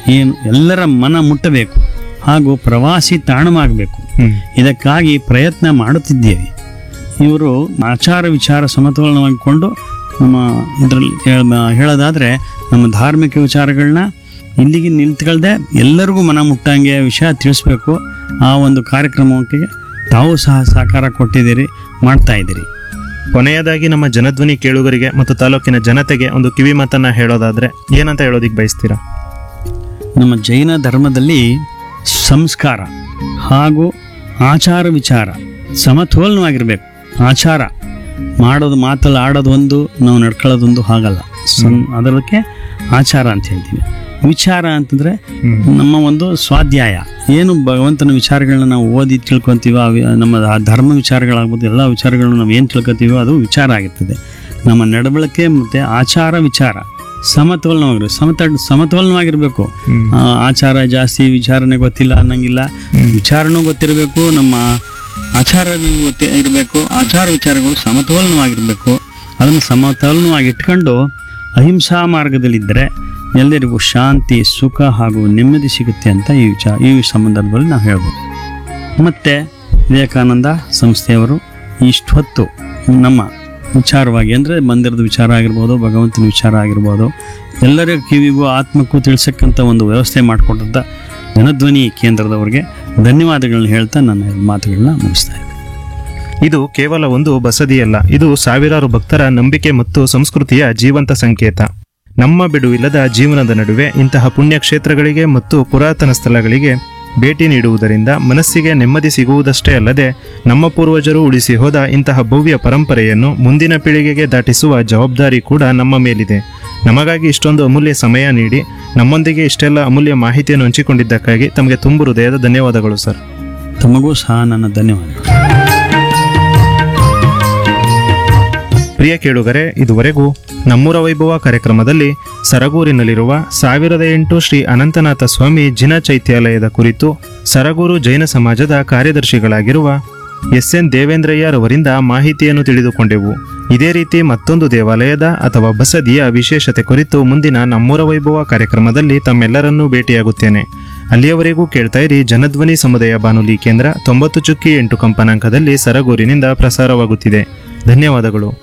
ಏನು ಎಲ್ಲರ ಮನ ಮುಟ್ಟಬೇಕು ಹಾಗೂ ಪ್ರವಾಸಿ ತಾಣವಾಗಬೇಕು ಹ್ಮ್ ಇದಕ್ಕಾಗಿ ಪ್ರಯತ್ನ ಮಾಡುತ್ತಿದ್ದೇವೆ ಇವರು ಆಚಾರ ವಿಚಾರ ಸಮತೋಲನವಾಗಿಕೊಂಡು ನಮ್ಮ ಇದರಲ್ಲಿ ಹೇಳೋದಾದರೆ ನಮ್ಮ ಧಾರ್ಮಿಕ ವಿಚಾರಗಳನ್ನ ಇಲ್ಲಿಗೆ ನಿಲ್ತ್ಕೊಳ್ದೆ ಎಲ್ಲರಿಗೂ ಮನ ಮುಟ್ಟಂಗೆ ವಿಷಯ ತಿಳಿಸ್ಬೇಕು ಆ ಒಂದು ಕಾರ್ಯಕ್ರಮಕ್ಕೆ ತಾವು ಸಹ ಸಹಕಾರ ಕೊಟ್ಟಿದ್ದೀರಿ ಮಾಡ್ತಾ ಇದ್ದೀರಿ ಕೊನೆಯದಾಗಿ ನಮ್ಮ ಜನಧ್ವನಿ ಕೇಳುಗರಿಗೆ ಮತ್ತು ತಾಲೂಕಿನ ಜನತೆಗೆ ಒಂದು ಕಿವಿ ಮಾತನ್ನ ಹೇಳೋದಾದ್ರೆ ಏನಂತ ಹೇಳೋದಿಕ್ ಬಯಸ್ತೀರಾ ನಮ್ಮ ಜೈನ ಧರ್ಮದಲ್ಲಿ ಸಂಸ್ಕಾರ ಹಾಗೂ ಆಚಾರ ವಿಚಾರ ಸಮತೋಲನವಾಗಿರಬೇಕು ಆಚಾರ ಮಾಡೋದು ಮಾತಲ್ಲಿ ಆಡೋದು ಒಂದು ನಾವು ನಡ್ಕೊಳ್ಳೋದೊಂದು ಹಾಗಲ್ಲ ಸಂ ಅದಕ್ಕೆ ಆಚಾರ ಅಂತ ಹೇಳ್ತೀವಿ ವಿಚಾರ ಅಂತಂದರೆ ನಮ್ಮ ಒಂದು ಸ್ವಾಧ್ಯಾಯ ಏನು ಭಗವಂತನ ವಿಚಾರಗಳನ್ನ ನಾವು ಓದಿ ತಿಳ್ಕೊತೀವೋ ಆ ವಿ- ನಮ್ಮ ಆ ಧರ್ಮ ವಿಚಾರಗಳಾಗ್ಬೋದು ಎಲ್ಲ ವಿಚಾರಗಳನ್ನ ನಾವು ಏನು ತಿಳ್ಕೊತೀವೋ ಅದು ವಿಚಾರ ಆಗಿರ್ತದೆ ನಮ್ಮ ನಡವಳಿಕೆ ಮತ್ತು ಆಚಾರ ವಿಚಾರ ಸಮತೋಲನವಾಗಿರ್ಬೇಕು ಸಮತ ಸಮತೋಲನವಾಗಿರಬೇಕು ಆ, ಆಚಾರ ಜಾಸ್ತಿ ವಿಚಾರನೆ ಗೊತ್ತಿಲ್ಲ ಅನ್ನಂಗಿಲ್ಲ ವಿಚಾರನೂ ಗೊತ್ತಿರಬೇಕು ನಮ್ಮ ಆಚಾರನೂ ಗೊತ್ತಿ ಇರಬೇಕು ಆಚಾರ ವಿಚಾರಗಳು ಸಮತೋಲನವಾಗಿರಬೇಕು ಅದನ್ನು ಸಮತೋಲನವಾಗಿ ಇಟ್ಕೊಂಡು ಅಹಿಂಸಾ ಮಾರ್ಗದಲ್ಲಿದ್ದರೆ ಎಲ್ಲರಿಗೂ ಶಾಂತಿ ಸುಖ ಹಾಗೂ ನೆಮ್ಮದಿ ಸಿಗುತ್ತೆ ಅಂತ ಈ ವಿಚಾರ ಈ ಸಂದರ್ಭದಲ್ಲಿ ನಾವು ಹೇಳ್ಬೋದು ಮತ್ತು ವಿವೇಕಾನಂದ ಸಂಸ್ಥೆಯವರು ಇಷ್ಟೊತ್ತು ನಮ್ಮ ವಿಚಾರವಾಗಿ ಅಂದರೆ ಮಂದಿರದ ವಿಚಾರ ಆಗಿರ್ಬೋದು ಭಗವಂತನ ವಿಚಾರ ಆಗಿರ್ಬೋದು ಎಲ್ಲರ ಕಿವಿಗೂ ಆತ್ಮಕ್ಕೂ ತಿಳಿಸಕ್ಕಂಥ ಒಂದು ವ್ಯವಸ್ಥೆ ಮಾಡಿಕೊಟ್ಟಂಥ ಜನಧ್ವನಿ ಕೇಂದ್ರದವರಿಗೆ ಧನ್ಯವಾದಗಳನ್ನ ಹೇಳ್ತಾ ನನ್ನ ಮಾತುಗಳನ್ನ ಮುಗಿಸ್ತಾ ಇದ್ದೀನಿ ಇದು ಕೇವಲ ಒಂದು ಬಸದಿಯಲ್ಲ ಇದು ಸಾವಿರಾರು ಭಕ್ತರ ನಂಬಿಕೆ ಮತ್ತು ಸಂಸ್ಕೃತಿಯ ಜೀವಂತ ಸಂಕೇತ ನಮ್ಮ ಬಿಡುವಿಲ್ಲದ ಜೀವನದ ನಡುವೆ ಇಂತಹ ಪುಣ್ಯಕ್ಷೇತ್ರಗಳಿಗೆ ಮತ್ತು ಪುರಾತನ ಸ್ಥಳಗಳಿಗೆ ಭೇಟಿ ನೀಡುವುದರಿಂದ ಮನಸ್ಸಿಗೆ ನೆಮ್ಮದಿ ಸಿಗುವುದಷ್ಟೇ ಅಲ್ಲದೆ ನಮ್ಮ ಪೂರ್ವಜರು ಉಳಿಸಿ ಹೋದ ಇಂತಹ ಭವ್ಯ ಪರಂಪರೆಯನ್ನು ಮುಂದಿನ ಪೀಳಿಗೆಗೆ ದಾಟಿಸುವ ಜವಾಬ್ದಾರಿ ಕೂಡ ನಮ್ಮ ಮೇಲಿದೆ ನಮಗಾಗಿ ಇಷ್ಟೊಂದು ಅಮೂಲ್ಯ ಸಮಯ ನೀಡಿ ನಮ್ಮೊಂದಿಗೆ ಇಷ್ಟೆಲ್ಲ ಅಮೂಲ್ಯ ಮಾಹಿತಿಯನ್ನು ಹಂಚಿಕೊಂಡಿದ್ದಕ್ಕಾಗಿ ತಮಗೆ ತುಂಬು ಹೃದಯದ ಧನ್ಯವಾದಗಳು ಸರ್ ತಮಗೂ ಸಹ ನನ್ನ ಧನ್ಯವಾದಗಳು ಪ್ರಿಯ ಕೇಳುಗರೆ ಇದುವರೆಗೂ ನಮ್ಮೂರ ವೈಭವ ಕಾರ್ಯಕ್ರಮದಲ್ಲಿ ಸರಗೂರಿನಲ್ಲಿರುವ ಸಾವಿರದ ಎಂಟು ಶ್ರೀ ಅನಂತನಾಥ ಸ್ವಾಮಿ ಜಿನ ಚೈತ್ಯಾಲಯದ ಕುರಿತು ಸರಗೂರು ಜೈನ ಸಮಾಜದ ಕಾರ್ಯದರ್ಶಿಗಳಾಗಿರುವ ಎಸ್ ಎನ್ ದೇವೇಂದ್ರಯ್ಯರವರಿಂದ ಮಾಹಿತಿಯನ್ನು ತಿಳಿದುಕೊಂಡೆವು ಇದೇ ರೀತಿ ಮತ್ತೊಂದು ದೇವಾಲಯದ ಅಥವಾ ಬಸದಿಯ ವಿಶೇಷತೆ ಕುರಿತು ಮುಂದಿನ ನಮ್ಮೂರ ವೈಭವ ಕಾರ್ಯಕ್ರಮದಲ್ಲಿ ತಮ್ಮೆಲ್ಲರನ್ನೂ ಭೇಟಿಯಾಗುತ್ತೇನೆ ಅಲ್ಲಿಯವರೆಗೂ ಕೇಳ್ತಾ ಇರಿ ಜನಧ್ವನಿ ಸಮುದಾಯ ಬಾನುಲಿ ಕೇಂದ್ರ ತೊಂಬತ್ತು ಚುಕ್ಕಿ ಎಂಟು ಕಂಪನಾಂಕದಲ್ಲಿ ಸರಗೂರಿನಿಂದ ಪ್ರಸಾರವಾಗುತ್ತಿದೆ ಧನ್ಯವಾದಗಳು